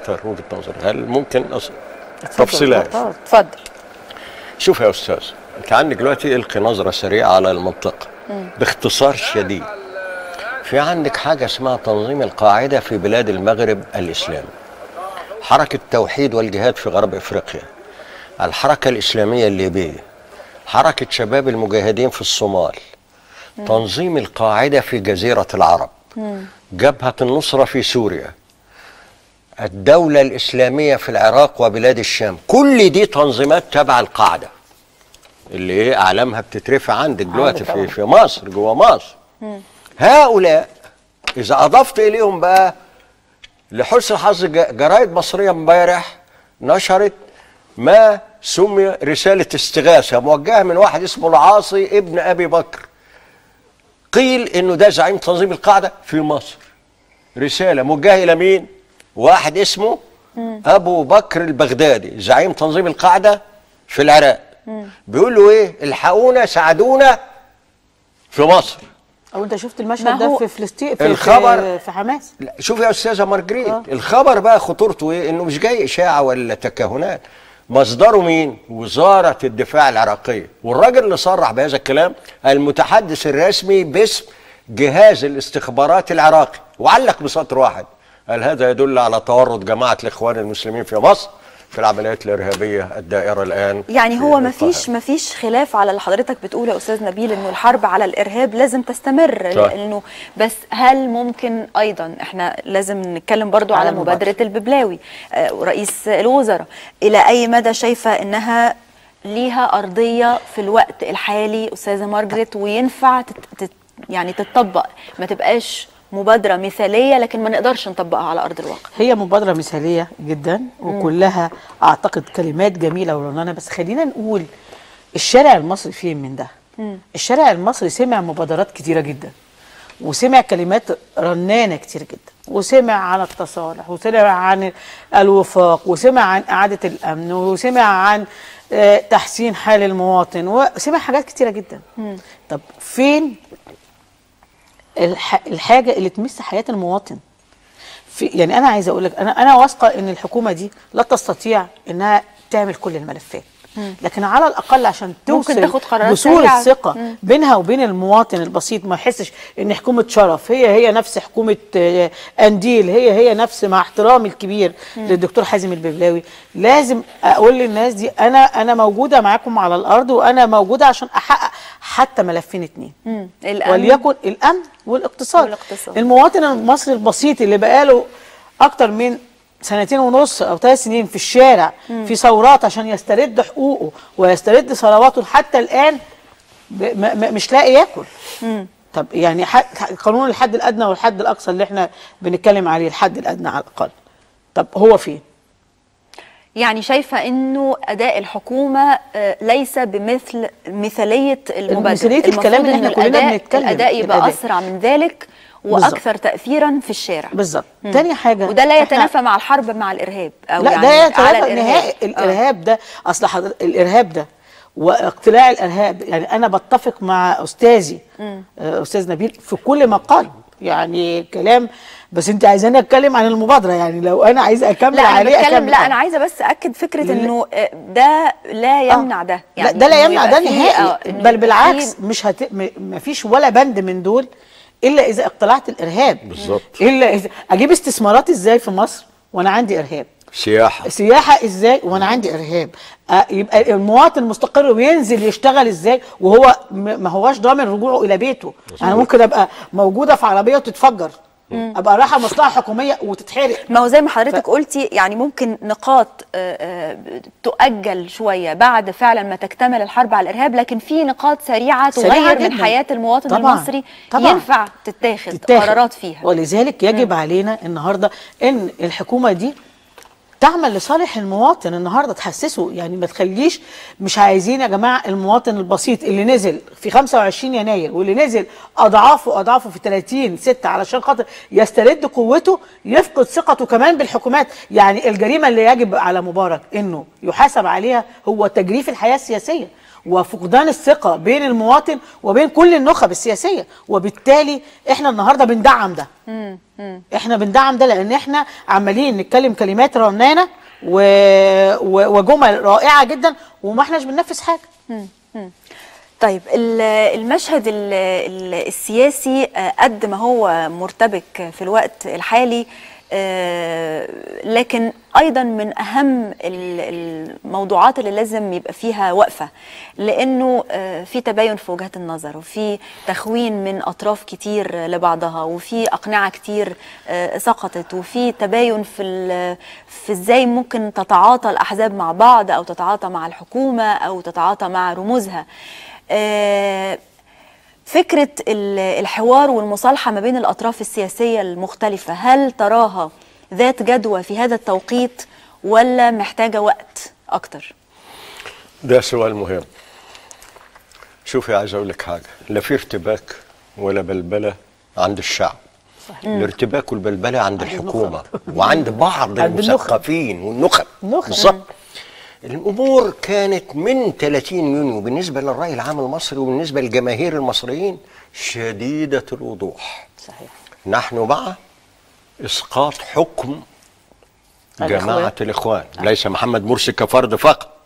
اكتر وجهه نظري هل ممكن أص... تفصيلات اتفضل اتفضل شوف يا استاذ انت عندك دلوقتي القي نظره سريعه على المنطقه باختصار شديد في عندك حاجه اسمها تنظيم القاعده في بلاد المغرب الاسلامي حركه التوحيد والجهاد في غرب افريقيا الحركه الاسلاميه الليبيه حركه شباب المجاهدين في الصومال تنظيم القاعده في جزيره العرب جبهه النصره في سوريا الدولة الإسلامية في العراق وبلاد الشام كل دي تنظيمات تبع القاعدة اللي ايه أعلامها بتترفع عندك دلوقتي في, في مصر جوه مصر هؤلاء إذا أضفت إليهم بقى لحسن الحظ ج- جرايد مصرية امبارح نشرت ما سمي رسالة استغاثة موجهة من واحد اسمه العاصي ابن أبي بكر قيل إنه ده زعيم تنظيم القاعدة في مصر رسالة موجهة إلى مين؟ واحد اسمه أبو بكر البغدادي زعيم تنظيم القاعدة في العراق بيقول له إيه؟ الحقونا ساعدونا في مصر او انت شفت ما المشهد ده هو في فلسطين في الخبر- في, في حماس لا شوف يا استاذه مارجريت آه. الخبر بقى خطورته ايه انه مش جاي اشاعه ولا تكهنات مصدره مين وزاره الدفاع العراقيه والراجل اللي صرح بهذا الكلام المتحدث الرسمي باسم جهاز الاستخبارات العراقي وعلق بسطر واحد قال هذا يدل على تورط جماعه الاخوان المسلمين في مصر في العمليات الارهابيه الدائره الان يعني في هو ما القاهرة. فيش ما فيش خلاف على اللي حضرتك بتقوله يا استاذ نبيل انه الحرب على الارهاب لازم تستمر صح. لانه بس هل ممكن ايضا احنا لازم نتكلم برضو على على المبادرة. مبادره الببلاوي آه، رئيس الوزراء الى اي مدى شايفه انها ليها ارضيه في الوقت الحالي استاذه مارجريت وينفع تت تت يعني تتطبق ما تبقاش مبادره مثاليه لكن ما نقدرش نطبقها على ارض الواقع هي مبادرة مثالية جدا وكلها أعتقد كلمات جميلة ورنانة بس خلينا نقول الشارع المصري فين من ده الشارع المصري سمع مبادرات كتيرة جدا وسمع كلمات رنانة كتير جدا وسمع عن التصالح وسمع عن الوفاق وسمع عن إعادة الأمن وسمع عن آه، تحسين حال المواطن وسمع حاجات كتيرة جدا طب فين الح... الحاجة اللي تمس حياة المواطن في يعني انا عايزه اقول لك انا انا واثقه ان الحكومه دي لا تستطيع انها تعمل كل الملفات لكن على الاقل عشان توصل ممكن تاخد قرارات بصوره سريعة. ثقه مم. بينها وبين المواطن البسيط ما يحسش ان حكومه شرف هي هي نفس حكومه آه، انديل هي هي نفس مع احترامي الكبير للدكتور حازم الببلاوي لازم اقول للناس دي انا انا موجوده معاكم على الارض وانا موجوده عشان احقق حتى ملفين اتنين مم. الأمن. وليكن الامن والاقتصاد والاقتصاد. المواطن المصري البسيط اللي بقاله اكتر من سنتين ونص او ثلاث سنين في الشارع في ثورات عشان يسترد حقوقه ويسترد ثرواته حتى الان ب- م- م- مش لاقي ياكل طب يعني ح- قانون الحد الادنى والحد الاقصى اللي احنا بنتكلم عليه الحد الادنى على الاقل طب هو فين يعني شايفة انه اداء الحكومة آه، ليس بمثل مثالية المبادرة مثالية الكلام اللي المفروض احنا إنه كلنا الأداء- بنتكلم الاداء يبقى الأداء. اسرع من ذلك بالظبط. واكثر تأثيرا في الشارع بالظبط تاني حاجه وده لا إحنا- يتنافى مع الحرب مع الارهاب او لا يعني ده على يتنافى الارهاب نهائي آه. الارهاب ده اصل حضرتك الارهاب ده واقتلاع الارهاب يعني انا بتفق مع استاذي آه، استاذ نبيل في كل ما قال يعني كلام بس انت عايزاني اتكلم عن المبادره يعني لو انا عايزه اكمل لا انا عليه بتكلم أكمل لا عليه. انا عايزه بس اكد فكره لا. انه آه، ده لا يمنع ده لا ده لا إنه يمنع يبقى ده فيه- نهائي آه، إنه بل يبقى بالعكس فيه مش هت... م- مفيش ولا بند من دول الا اذا اقتلعت الارهاب بالظبط. الا اذا اجيب استثمارات ازاي في مصر وانا عندي ارهاب سياحه سياحه ازاي وانا عندي ارهاب آه، يبقى المواطن مستقر وينزل يشتغل ازاي وهو م- ما هواش ضامن رجوعه الى بيته انا ممكن ابقى موجوده في عربيه وتتفجر ابقى رايحه مصلحه حكوميه وتتحرق ما هو زي ما حضرتك قلتي يعني ممكن نقاط آه، آه، تؤجل شويه بعد فعلا ما تكتمل الحرب على الارهاب لكن في نقاط سريعه سريعة تغير من جداً. حياه المواطن طبعاً، المصري طبعاً. ينفع تتاخد تتاخد. قرارات فيها ولذلك يجب علينا النهارده ان الحكومه دي تعمل لصالح المواطن النهارده تحسسه يعني ما تخليش مش عايزين يا جماعه المواطن البسيط اللي نزل في 25 يناير واللي نزل اضعافه اضعافه في 30 6 علشان خاطر يسترد قوته يفقد ثقته كمان بالحكومات يعني الجريمه اللي يجب على مبارك انه يحاسب عليها هو تجريف الحياه السياسيه وفقدان الثقه بين المواطن وبين كل النخب السياسيه وبالتالي احنا النهارده بندعم ده احنا بندعم ده لان احنا عمالين نتكلم كلمات رنانه و... و... وجمل رائعه جدا وما احناش بننفذ حاجه طيب ال- المشهد ال- ال- السياسي آه، قد ما هو مرتبك في الوقت الحالي آه، لكن ايضا من اهم ال- الموضوعات اللي لازم يبقى فيها وقفه لانه آه، في تباين في وجهات النظر وفي تخوين من اطراف كتير لبعضها وفي اقنعه كتير آه، سقطت وفي تباين في ال- في ازاي ممكن تتعاطى الاحزاب مع بعض او تتعاطى مع الحكومه او تتعاطى مع رموزها آه، فكرة ال- الحوار والمصالحة ما بين الأطراف السياسية المختلفة هل تراها ذات جدوى في هذا التوقيت ولا محتاجة وقت أكتر؟ ده سؤال مهم شوفي عايز اقول لك حاجه لا في ارتباك ولا بلبله عند الشعب صحيح. الارتباك والبلبله عند الحكومه وعند بعض عند النخب. المثقفين والنخب النخب. بالظبط الامور كانت من 30 يونيو بالنسبه للراي العام المصري وبالنسبه للجماهير المصريين شديده الوضوح صحيح نحن مع اسقاط حكم الإخوان. جماعه الاخوان ليس محمد مرسي كفرد فقط